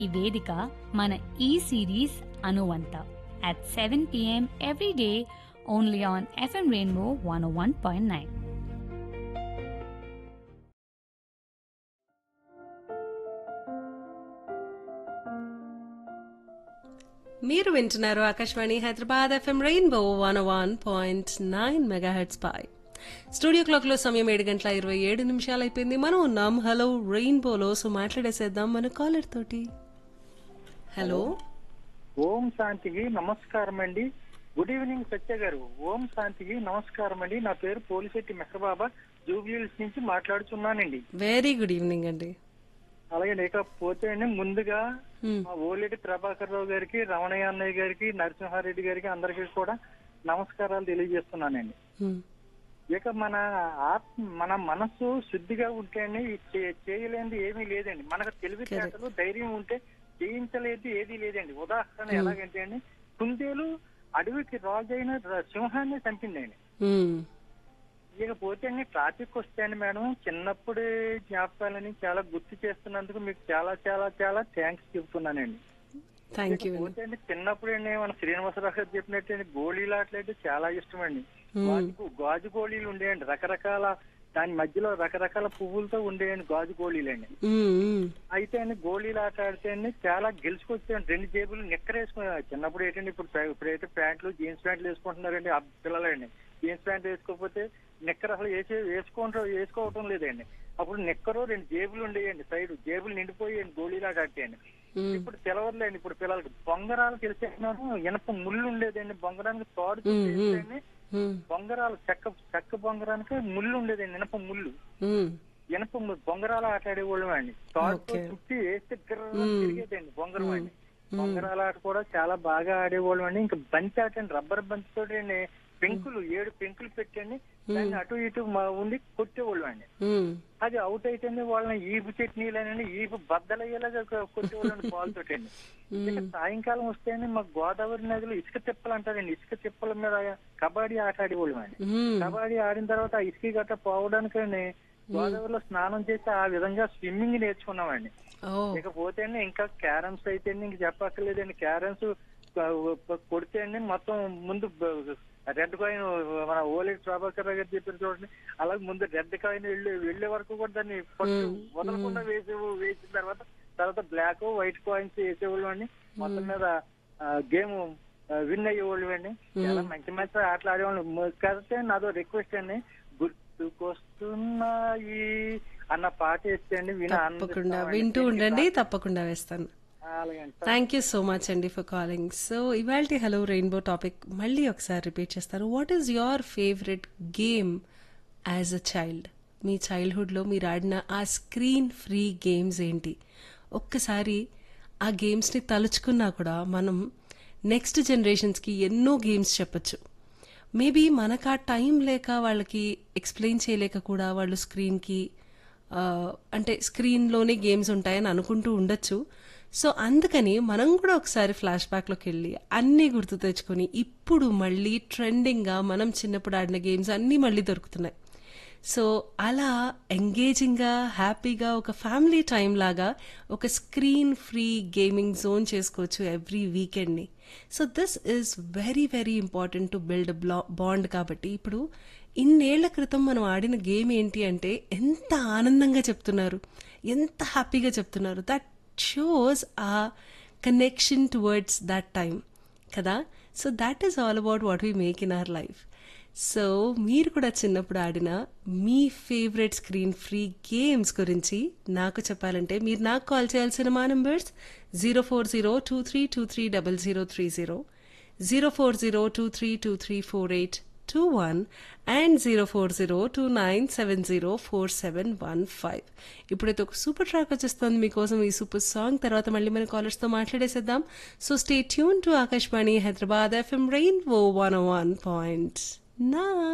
ఈ వేదిక మన ఈ సిరీస్ అనువంత at seven PM every day only on FM rainbow one one point nine మీరు వింటున్నారు Akashvani Hyderabad FM rainbow one one point nine megahertz పై స్టూడియో క్లాక్ లో సమయం ఏడు గంటల ఇరవై ఏడు నిమిషాలు అయిపోయింది మనం ఉన్నాం హలో రెయిన్బోలో సో మాట్లాడేసేద్దాం మన కాలర్ తోటి హలో ఓం శాంతికి నమస్కారం అండి గుడ్ ఈవినింగ్ సత్య గారు ఓం శాంతికి నమస్కారం అండి నా పేరు పోలిశెట్టి మెహబాబా జూబ్లీహిల్స్ నుంచి మాట్లాడుతున్నానండి వెరీ గుడ్ ఈవినింగ్ అండి అలాగే లేకపోతే అండి ముందుగా Hmm. మా ఓలేటి ప్రభాకర్ రావు గారికి రమణయ్య అన్నయ్య గారికి నరసింహారెడ్డి గారికి అందరికీ కూడా నమస్కారాలు తెలియజేస్తున్నానండి Hmm. ఇక మన ఆత్మ మన మనసు శుద్ధిగా ఉంటేనే ఈ చే- చేయలేనిది ఏమీ లేదండి మనకు తెలివితేటలు ధైర్యం ఉంటే జయించలేదు ఏది లేదండి ఉదాహరణ ఎలాగంటే అండి కుందేలు అడవికి రాజైన ర- సింహాన్ని చంపిందండి Hmm. ఇకపోతే అండి ట్రాఫిక్ వస్తే అండి మేడం చిన్నప్పుడు జ్ఞాపకాలని చాలా గుర్తు చేస్తున్నందుకు మీకు చాలా చాలా చాలా థ్యాంక్స్ చెప్తున్నానండి థ్యాంక్ యూ అండి పోతే అండి చిన్నప్పుడు అండి మన శ్రీనివాసరావు గారు చెప్పినట్టు అండి గోళీలు ఆటలు చాలా ఇష్టం అండి గాజు గాజు గోళీలు ఉండేయండి రకరకాల దాని మధ్యలో రకరకాల పువ్వులతో ఉండేయండి గాజు గోళీలండి Hmm, hmm. అయితే అండి గోళీలు ఆట ఆడితే అండి చాలా గెలుచుకొచ్చాయండి రెండు జేబులు నిక్కర వేసుకున్నారు చిన్నప్పుడు ఏంటండి ఇప్పుడు ప్యా- ఇప్పుడైతే ప్యాంట్లు జీన్స్ ప్యాంట్లు వేసుకుంటున్నారండి ఆ పిల్లలండి జీన్స్ ప్యాంట్ వేసుకోకపోతే నిక్కర అసలు వేసే వేసుకుంటారు వేసుకోవటం లేదండి అప్పుడు నిక్కరు రెండు జేబులు ఉండేయండి సైడ్ జేబులు నిండిపోయాయండి గోళీలు ఆట ఆడితేయండి Hmm. ఇప్పుడు తెలవదులేండి ఇప్పుడు పిల్లలకి బొంగరాలు తెలిసేస్తున్నాను ఇనప ముళ్ళు ఉండేదండి బొంగరానికి తాడు Hmm, hmm. చుట్టేస్తేనే Hmm. బొంగరాలు చెక్క చెక్క బొంగరానికి ముళ్ళు ఉండేదండి ఇనప ముళ్ళు Hmm. ఇనప ము- బొంగరాలు ఆట ఆడేవాళ్ళం అండి తాడుతో Okay. చుట్టి వేస్తే గిర్ర Hmm. తిరిగేదండి బొంగరం అండి బొంగరాల ఆట కూడా చాలా బాగా ఆడేవాళ్ళం అండి ఇంకా బంతి ఆట అండి రబ్బర్ బంతి తోటి పెంకులు ఏడు పెంకులు పెట్టండి దాన్ని అటు ఇటు మా ఉండి కొట్టేవాళ్ళం అండి Hmm. అది అవుట్ అయితేనే వాళ్ళని ఈపు చట్నీలని ఈపు బద్దలయ్యేలాగా కొట్టేవాళ్ళండి బాల్ తోటండి ఇక సాయంకాలం వస్తేనే మా గోదావరి నదిలో ఇసుక తిప్పలు అంటారండి ఇసుక తిప్పల మీద కబడ్డీ ఆట ఆడేవాళ్ళం అండి Hmm. కబడ్డీ ఆడిన తర్వాత ఆ ఇసుక గట్ట పోవడానికని గోదావరిలో స్నానం చేసి ఆ విధంగా స్విమ్మింగ్ నేర్చుకున్నామండి Oh. ఇకపోతే ఇంకా క్యారమ్స్ అయితే ఇంక చెప్పక్కర్లేదండి క్యారమ్స్ కొడితే అండి మొత్తం ముందు రెడ్ కాయిన్ మన ఓలీ ప్రభాకర్ రావు గారు చెప్పారు చూడండి అలాగే ముందు రెడ్ కాయిన్ వెళ్ళి వెళ్ళే వరకు కూడా దాన్ని పట్టు వదలకుండా వేసే వేసిన తర్వాత తర్వాత బ్లాక్ వైట్ కాయిన్స్ వేసేవాళ్ళు అండి మొత్తం మీద గేమ్ విన్ అయ్యేవాళ్ళు అండి చాలా మంచి మంచి ఆటలు ఆడేవాళ్ళు కాకపోతే నాదో రిక్వెస్ట్ అండి గుర్తుకొస్తున్నాయి అన్న పాట వేస్తే అండి విన తప్పకుండా వింటూ ఉండండి తప్పకుండా వేస్తాను అలాగే థ్యాంక్ యూ సో మచ్ అండి ఫర్ కాలింగ్ సో ఇవాళ హలో రెయిన్బో టాపిక్ మళ్ళీ ఒకసారి రిపీట్ చేస్తారు what is your favourite game as a child మీ చైల్డ్హుడ్లో మీరు ఆడిన ఆ స్క్రీన్ ఫ్రీ గేమ్స్ ఏంటి ఒక్కసారి ఆ గేమ్స్ని తలుచుకున్నా కూడా మనం నెక్స్ట్ జనరేషన్స్కి ఎన్నో గేమ్స్ చెప్పొచ్చు మేబీ మనకు ఆ టైం లేక వాళ్ళకి ఎక్స్ప్లెయిన్ చేయలేక కూడా వాళ్ళు స్క్రీన్కి ఆ, అంటే స్క్రీన్లోనే గేమ్స్ ఉంటాయని అనుకుంటూ ఉండొచ్చు సో అందుకని మనం కూడా ఒకసారి ఫ్లాష్ బ్యాక్లోకి వెళ్ళి అన్నీ గుర్తు తెచ్చుకొని ఇప్పుడు మళ్ళీ ట్రెండింగ్గా మనం చిన్నప్పుడు ఆడిన గేమ్స్ అన్నీ మళ్ళీ దొరుకుతున్నాయి సో అలా ఎంగేజింగ్గా హ్యాపీగా ఒక ఫ్యామిలీ టైం లాగా ఒక స్క్రీన్ ఫ్రీ గేమింగ్ జోన్ చేసుకోవచ్చు ఎవ్రీ వీకెండ్ని so this is very very important to build bond కాబట్టి ఇప్పుడు ఇన్నేళ్ల క్రితం మనం ఆడిన గేమ్ ఏంటి అంటే ఎంత ఆనందంగా చెప్తున్నారు ఎంత హ్యాపీగా చెప్తున్నారు that shows a connection towards that time కదా so that is all about what we make in our life so మీరు కూడా చిన్నప్పుడు ఆడిన మీ ఫేవరెట్ స్క్రీన్ ఫ్రీ గేమ్స్ గురించి నాకు చెప్పాలంటే మీరు నాకు కాల్ చేయాల్సిన మా numbers zero four zero two three two three double zero three zero zero four zero two three two three four eight two one and zero four zero two nine seven zero four seven one five ఇప్పుడైతే ఒక super track వచ్చేస్తుంది మీకోసం ఈ super song తర్వాత మళ్ళీ మన కాలర్స్తో మాట్లాడేసేద్దాం so stay tune to Akashvani Hyderabad FM rainbow one one point నా